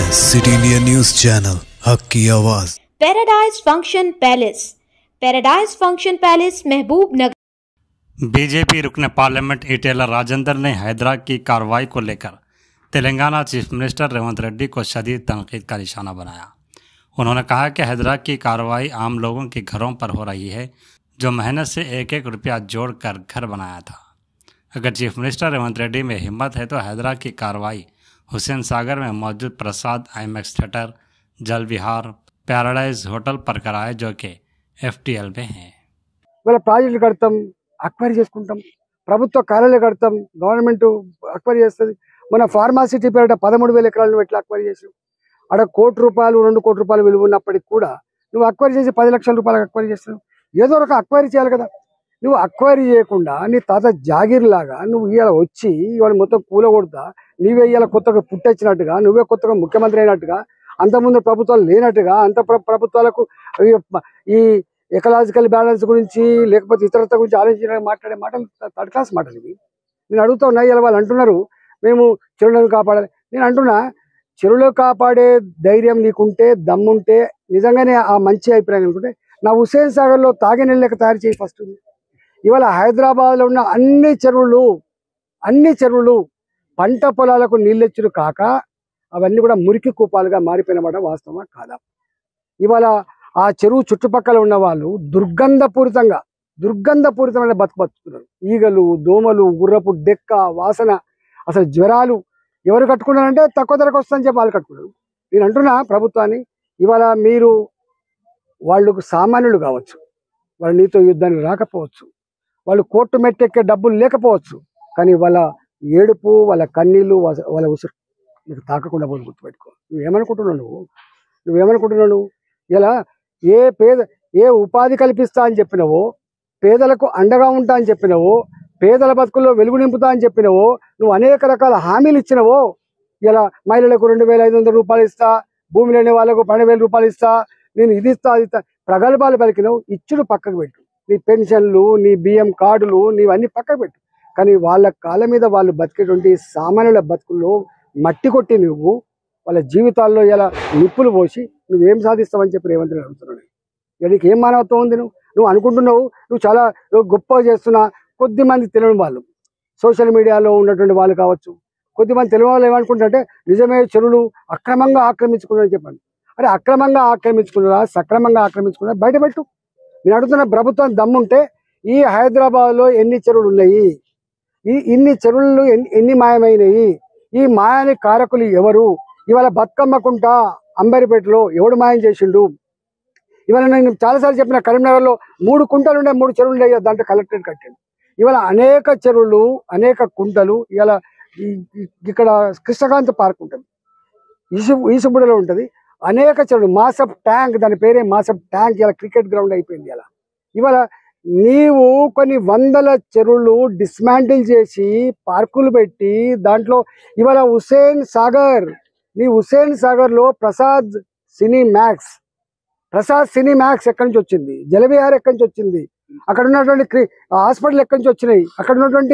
City India news channel हक की आवाज Paradise function palace Paradise function palace Mahabubnagar BJP रुकन पार्लियामेंट इटेला राजेंद्र ने हैदराबाद की कार्रवाई को लेकर तेलंगाना चीफ मिनिस्टर रेवंत रेड्डी को शदीद तनकीद का निशाना बनाया उन्होंने कहा कि हैदराबाद की कार्रवाई आम लोगों के घरों पर हो रही है जो मेहनत से एक एक रुपया जोड़कर घर बनाया था अगर चीफ मिनिस्टर रेवंत रेड्डी में हिम्मत है तो हैदराबाद की कार्रवाई हुसैन सागर में मौजूद प्रसाद आईमैक्स थिएटर जल विहार पैराडाइज होटल पर कराए जो कि एफ में हैं ఇవాళ ప్రాజెక్టులు కడతాం అక్వైరీ చేసుకుంటాం ప్రభుత్వ కార్యాలయాలు కడతాం గవర్నమెంట్ అక్వైరీ చేస్తుంది మన ఫార్మాసిటీ పేరిట పదమూడు వేల ఎకరాలను ఎట్లా అక్వైరీ చేసావు అక్కడ కోటి రూపాయలు రెండు కోటి రూపాయలు విలువ ఉన్నప్పటికి కూడా నువ్వు అక్వైరీ చేసి పది లక్షల రూపాయలకు అక్వైరీ చేస్తున్నావు ఏదో ఒక అక్వైరీ చేయాలి కదా నువ్వు అక్వైరీ చేయకుండా నీ తాత జాగీర్ లాగా నువ్వు ఇవాళ వచ్చి ఇవాళ మొత్తం కూలగొడతా నీవే ఇవాళ కొత్తగా పుట్టొచ్చినట్టుగా నువ్వే కొత్తగా ముఖ్యమంత్రి అయినట్టుగా అంతకుముందు ప్రభుత్వాలు లేనట్టుగా అంత ప్ర- ప్రభుత్వాలకు ఈ- ఈ ఎకలాజికల్ బ్యాలెన్స్ గురించి లేకపోతే ఇతరత్వ గురించి ఆలోచించిన మాట్లాడే మాటలు థర్డ్ క్లాస్ మాటలు ఇవి నేను అడుగుతా ఉన్నా ఇలా వాళ్ళు అంటున్నారు మేము చెరువులను కాపాడాలి నేను అంటున్నా చెరువులు కాపాడే ధైర్యం నీకుంటే దమ్ముంటే నిజంగానే ఆ మంచి అభిప్రాయం అనుకుంటే నా హుసేన్ సాగర్లో తాగే నీళ్ళు లెక్క తయారు చేయి ఫస్ట్ ఇవాళ హైదరాబాద్లో ఉన్న అన్ని చెరువులు అన్ని చెరువులు పంట పొలాలకు నీళ్ళెచ్చులు కాక అవన్నీ కూడా మురికి కూపాలుగా మారిపోయినమాట వాస్తవమా కాదా ఇవాళ ఆ చెరువు చుట్టుపక్కల ఉన్న వాళ్ళు దుర్గంధపూరితంగా దుర్గంధపూరితమైన బతుకు బతుకుతున్నారు ఈగలు దోమలు గుర్రపు డెక్క వాసన అసలు జ్వరాలు ఎవరు కట్టుకున్నారంటే తక్కువ ధరకు వస్తుందని చెప్పి వాళ్ళు కట్టుకున్నారు నేను అంటున్నా ప్రభుత్వాన్ని ఇవాళ మీరు వాళ్ళకు సామాన్యులు కావచ్చు వాళ్ళు నీతో యుద్ధానికి రాకపోవచ్చు వాళ్ళు కోర్టు మెట్టెక్కే డబ్బులు లేకపోవచ్చు కానీ వాళ్ళ ఏడుపు వాళ్ళ కన్నీళ్ళు వాళ్ళ వాళ్ళ ఉసురు నీకు తాకకుండా పోదు గుర్తుపెట్టుకో నువ్వేమనుకుంటున్నావు నువ్వు నువ్వేమనుకుంటున్నావు నువ్వు ఇలా ఏ పేద ఏ ఉపాధి కల్పిస్తా అని చెప్పినవో పేదలకు అండగా ఉంటా అని చెప్పినవో పేదల బతుకుల్లో వెలుగు నింపుతా అని చెప్పినవో నువ్వు అనేక రకాల హామీలు ఇచ్చినవో ఇలా మహిళలకు రెండు వేల ఐదు వందల రూపాయలు ఇస్తా భూమి లేని వాళ్ళకు పన్నెండు వేల రూపాయలు ఇస్తా నేను ఇది ఇస్తా అది ఇస్తా ప్రగల్భాలు పలికినవు ఇచ్చుడు పక్కకు పెట్టు నీ పెన్షన్లు నీ బియ్యం కార్డులు నీవన్నీ పక్కకు పెట్టు కానీ వాళ్ళ కాళ్ళ మీద వాళ్ళు బతికేటువంటి సామాన్యుల బతుకుల్లో మట్టి కొట్టి నువ్వు వాళ్ళ జీవితాల్లో ఇలా నిప్పులు పోసి నువ్వేం సాధిస్తావని చెప్పి రేవంత్ రెడ్డి అడుగుతున్నాడు ఇక నీకు ఏం మానవత్వం ఉంది నువ్వు నువ్వు అనుకుంటున్నావు నువ్వు చాలా నువ్వు గొప్పగా చేస్తున్నా కొద్ది మంది తెలియని వాళ్ళు సోషల్ మీడియాలో ఉన్నటువంటి వాళ్ళు కావచ్చు కొద్దిమంది తెలియని వాళ్ళు ఏమనుకుంటారంటే నిజమే చెరువులు అక్రమంగా ఆక్రమించుకున్నారని చెప్పండి అరే అక్రమంగా ఆక్రమించుకున్నారా సక్రమంగా ఆక్రమించుకున్నారా బయటపెట్టు నేను అడుగుతున్న ప్రభుత్వం దమ్ముంటే ఈ హైదరాబాద్లో ఎన్ని చెరువులు ఉన్నాయి ఈ ఇన్ని చెరువులు ఎన్ని ఎన్ని మాయమైనవి ఈ మాయాని కారకులు ఎవరు ఇవాళ బతుకమ్మకుంట అంబరిపేటలో ఎవడు మాయం చేసిండు ఇవాళ నేను చాలాసార్లు చెప్పిన కరీంనగర్లో మూడు కుంటలు ఉండే మూడు చెరువులు ఉన్నాయి దాంట్లో కలెక్టరేట్ కట్టాడు ఇవాళ అనేక చెరువులు అనేక కుంటలు ఇవాళ ఈ- ఈ- ఇక్కడ కృష్ణకాంత్ పార్క్ ఉంటుంది ఈసు ఈసుబుడలో ఉంటుంది అనేక చెరువులు మాసప్ ట్యాంక్ దాని పేరే మాసప్ ట్యాంక్ ఇలా క్రికెట్ గ్రౌండ్ అయిపోయింది ఇలా ఇవాళ నీవు కొన్ని వందల చెరువులు డిస్మాంటిల్ చేసి పార్కులు పెట్టి దాంట్లో ఇవాళ హుసేన్ సాగర్ నీ హుసేన్ సాగర్ లో Prasad Cinemax Prasad Cinemax ఎక్కడి నుంచి వచ్చింది జలవిహార్ ఎక్కడి నుంచి వచ్చింది అక్కడ ఉన్నటువంటి క్రి- హాస్పిటల్ ఎక్కడి నుంచి వచ్చినాయి అక్కడ ఉన్నటువంటి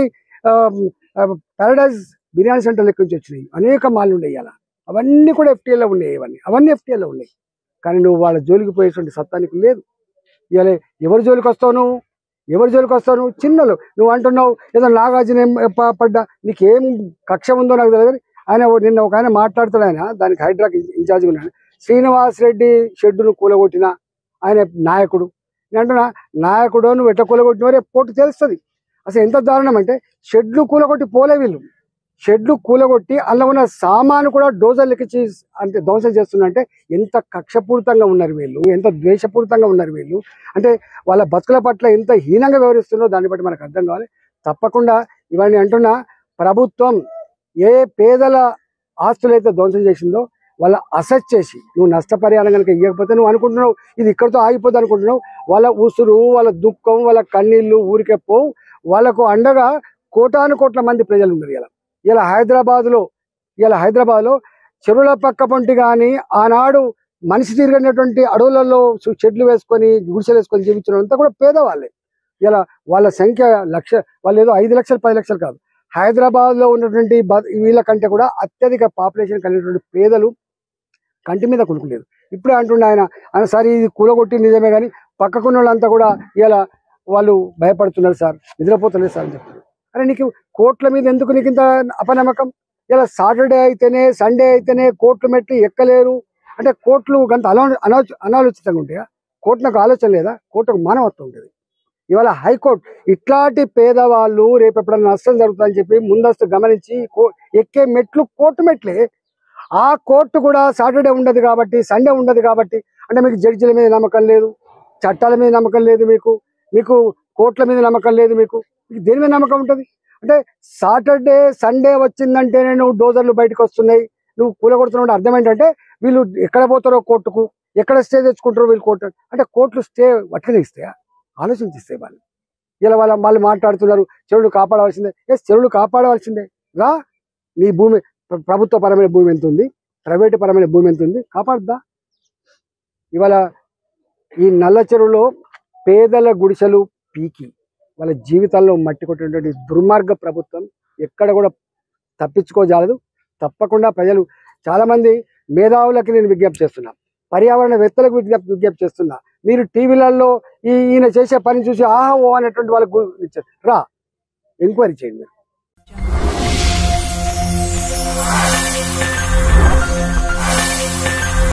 పారడైజ్ బిర్యానీ సెంటర్లు ఎక్కడి నుంచి వచ్చినాయి అనేక మాలు ఉన్నాయి అలా అవన్నీ కూడా ఎఫ్టీఏలో ఉన్నాయి ఇవన్నీ అవన్నీ ఎఫ్టీఏలో ఉన్నాయి కానీ నువ్వు వాళ్ళ జోలికి పోయేటువంటి సత్తానికి లేదు ఇవాళ ఎవరి జోలికి వస్తావు నువ్వు ఎవరి జోలికి వస్తావు నువ్వు చిన్నలు నువ్వు అంటున్నావు ఏదో నాగార్జున ఏం ప- పడ్డా నీకేం కక్ష ఉందో నాకు తెలియదు ఆయన ఓ- నిన్న ఒక ఆయన మాట్లాడుతాడు ఆయన దానికి హైడ్రాక్ ఇన్ఛార్జ్ ఉన్నాడు శ్రీనివాస్ రెడ్డి షెడ్డును కూలగొట్టిన ఆయన నాయకుడు నేను అంటున్నా నాయకుడు నువ్వు ఎట్లా కూలగొట్టినవో రేపు పోటీ తెలుస్తుంది అసలు ఎంత దారుణం అంటే షెడ్లు కూలగొట్టి పోలే వీళ్ళు షెడ్లు కూలగొట్టి అందులో ఉన్న సామాను కూడా డోజర్లు ఎక్కించి అంటే ధ్వంసం చేస్తున్నంటే ఎంత కక్షపూరితంగా ఉన్నారు వీళ్ళు ఎంత ద్వేషపూరితంగా ఉన్నారు వీళ్ళు అంటే వాళ్ళ బతుకుల పట్ల ఎంత హీనంగా వ్యవహరిస్తున్నారో దాన్ని బట్టి మనకు అర్థం కావాలి తప్పకుండా ఇవన్నీ అంటున్నా ప్రభుత్వం ఏ పేదల ఆస్తులైతే ధ్వంసం చేసిందో వాళ్ళ అసెట్ చేసి నువ్వు నష్టపరిహారం కనుక ఇవ్వకపోతే నువ్వు అనుకుంటున్నావు ఇది ఇక్కడితో ఆగిపోద్ది అనుకుంటున్నావు వాళ్ళ ఉసురు వాళ్ళ దుఃఖం వాళ్ళ కన్నీళ్లు ఊరికే పోవు వాళ్ళకు అండగా కోటాను కోట్ల మంది ప్రజలు ఉన్నారు ఇలా ఇలా హైదరాబాద్లో ఇలా హైదరాబాద్లో చెరువుల పక్క పొంటి కానీ ఆనాడు మనిషి తిరిగినటువంటి అడవులలో సు- చెట్లు వేసుకొని గుడిసెలు వేసుకొని జీవించడం అంతా కూడా పేదవాళ్ళే ఇలా వాళ్ళ సంఖ్య లక్ష వాళ్ళు ఏదో ఐదు లక్షలు పది లక్షలు కాదు హైదరాబాద్ లో ఉన్నటువంటి బ- వీళ్ళ కంటే కూడా అత్యధిక పాపులేషన్ కలిగినటువంటి పేదలు కంటి మీద కునుకు లేదు ఇప్పుడే అంటుండే ఆయన ఆయన సార్ ఇది కూలగొట్టి నిజమే కానీ పక్కకున్న వాళ్ళంతా కూడా ఇలా వాళ్ళు భయపడుతున్నారు సార్ నిద్రపోతలేదు సార్ అని చెప్తున్నారు అరే నీకు కోట్ల మీద ఎందుకు నీకు ఇంత అపనమ్మకం ఇలా సాటర్డే అయితేనే సండే అయితేనే కోట్లు మెట్లు ఎక్కలేరు అంటే కోట్లు గంత అలా అనో అనాలోచితంగా ఉంటాయా కోర్టు నాకు ఆలోచన లేదా కోర్టుకు మానవత్వం ఉంటుంది ఇవాళ హైకోర్టు ఇట్లాంటి పేదవాళ్ళు రేపు ఎప్పుడైనా నష్టం జరుగుతుందని చెప్పి ముందస్తు గమనించి కో- ఎక్కే మెట్లు కోర్టు మెట్లే ఆ కోర్టు కూడా సాటర్డే ఉండదు కాబట్టి సండే ఉండదు కాబట్టి అంటే మీకు జడ్జిల మీద నమ్మకం లేదు చట్టాల మీద నమ్మకం లేదు మీకు మీకు కోర్టుల మీద నమ్మకం లేదు మీకు మీకు దేని మీద నమ్మకం ఉంటుంది అంటే సాటర్డే సండే వచ్చిందంటేనే నువ్వు డోజర్లు బయటకు వస్తున్నాయి నువ్వు కూలగొడుతున్నావు అంటే అర్థం ఏంటంటే వీళ్ళు ఎక్కడ పోతారో కోర్టుకు ఎక్కడ స్టే తెచ్చుకుంటారో వీళ్ళు కోర్టు అంటే కోర్టులు స్టే వట్టిగా ఇస్తాయా ఆలోచించిస్తాయి వాళ్ళు ఇలా వాళ్ళ వాళ్ళు మాట్లాడుతున్నారు చెరువులు కాపాడవలసిందే ఎస్ చెరువులు కాపాడవలసిందే రా నీ భూమి ప్ర- ప్రభుత్వ పరమైన భూమి ఎంత ఉంది ప్రైవేటు పరమైన భూమి ఎంత ఉంది కాపాడుద్దా ఇవాళ ఈ నల్ల చెరువులో పేదల గుడిసెలు పీకి వాళ్ళ జీవితాల్లో మట్టి కొట్టినటువంటి దుర్మార్గ ప్రభుత్వం ఎక్కడ కూడా తప్పించుకోజాలదు తప్పకుండా ప్రజలు చాలా మంది మేధావులకి నేను విజ్ఞప్తి చేస్తున్నా పర్యావరణవేత్తలకు విజ్ఞప్తి విజ్ఞప్తి చేస్తున్నా మీరు టీవీలలో ఈ ఈయన చేసే పని చూసి ఆహా ఓ అనేటువంటి వాళ్ళకు గు- ఇచ్చారు. రా ఎంక్వైరీ చేయండి మీరు